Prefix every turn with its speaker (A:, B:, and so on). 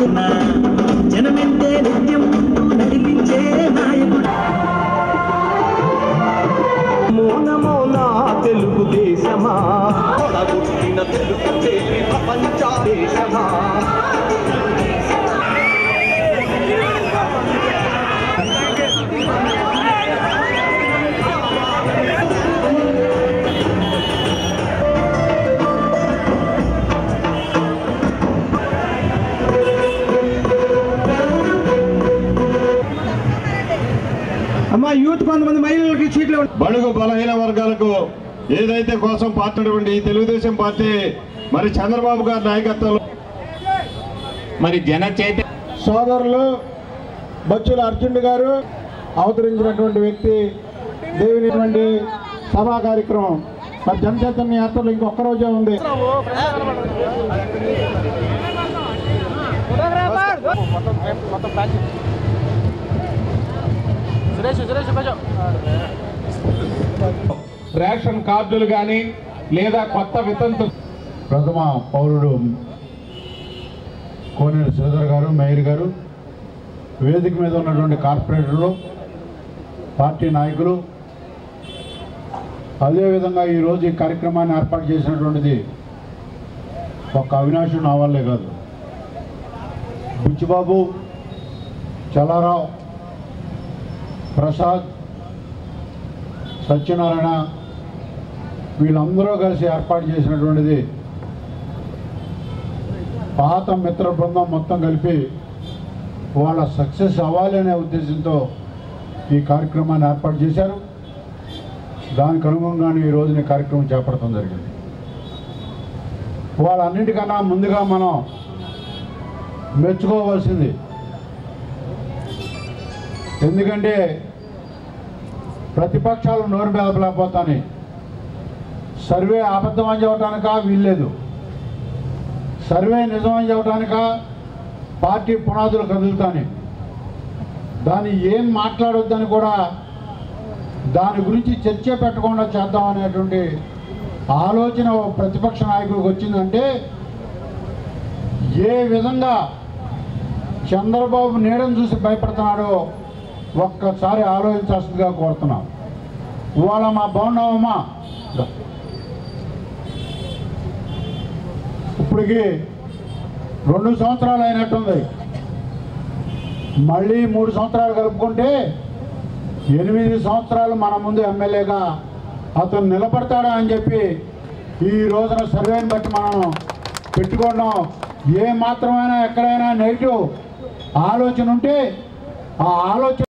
A: జగనన్న జనమెంతే నిత్యం ముందు నడిపించే నాయకుడు
B: మోనమో నా తెలుగుదేశమా పుట్టిన తెలుగు చేరి ప్రపంచ దేశమా
C: అమ్మా యూత్ కొంతమంది మహిళలకి సీట్లు
D: బడుగు బలహీన వర్గాలకు ఏదైతే కోసం పార్టీ ఈ తెలుగుదేశం పార్టీ మరి చంద్రబాబు గారి నాయకత్వంలో
E: మరి జన చైతన్య
C: సోదరులు బచ్చుల అర్జునుడు గారు అవతరించినటువంటి వ్యక్తి దేవునిటువంటి సభా కార్యక్రమం మరి జనచైతన్య యాత్రలో ఇంకొక రోజే ఉంది
E: రేషన్ కార్డులు కానీ లేదా కొత్త వితంతు
F: ప్రథమ పౌరుడు కోనేరు శ్రీధర్ గారు మేయర్ గారు వేదిక మీద ఉన్నటువంటి కార్పొరేటర్లు పార్టీ నాయకులు అదేవిధంగా ఈరోజు ఈ కార్యక్రమాన్ని ఏర్పాటు చేసినటువంటిది ఒక అవినాష్ నా వల్లే కాదు బుచ్చిబాబు చలారావు ప్రసాద్ సత్యనారాయణ వీళ్ళందరూ కలిసి ఏర్పాటు చేసినటువంటిది పాత మిత్ర బృందం మొత్తం కలిపి వాళ్ళ సక్సెస్ అవ్వాలి అనే ఉద్దేశంతో ఈ కార్యక్రమాన్ని ఏర్పాటు చేశారు దానికి అనుగుణంగానే ఈ రోజున ఈ కార్యక్రమం చేపడటం జరిగింది వాళ్ళన్నిటికన్నా ముందుగా మనం మెచ్చుకోవాల్సింది ఎందుకంటే ప్రతిపక్షాలు నోరు బెదపలేకపోతాని సర్వే అబద్ధం అని చెప్పడానిక వీల్లేదు సర్వే నిజం అని చెప్పడానిక పార్టీ పునాదులు కదులుతాని దాన్ని ఏం మాట్లాడొద్దని కూడా దాని గురించి చర్చ పెట్టకుండా చేద్దాం అనేటువంటి ఆలోచన ఓ ప్రతిపక్ష నాయకుడికి వచ్చిందంటే ఏ విధంగా చంద్రబాబు నీడను చూసి భయపడుతున్నాడో ఒక్కసారి ఆలోచించాల్సిందిగా కోరుతున్నాం ఇవాళ మా బాగున్నావమ్మా ఇప్పటికి రెండు సంవత్సరాలు అయినట్టుంది మళ్ళీ మూడు సంవత్సరాలు కలుపుకుంటే ఎనిమిది సంవత్సరాలు మన ముందు ఎమ్మెల్యేగా అతను నిలబడతాడా అని చెప్పి ఈ రోజున సర్వేని బట్టి మనం పెట్టుకోవడం ఏ మాత్రమైనా ఎక్కడైనా నెగిటివ్ ఆలోచన ఉంటే ఆ ఆలోచన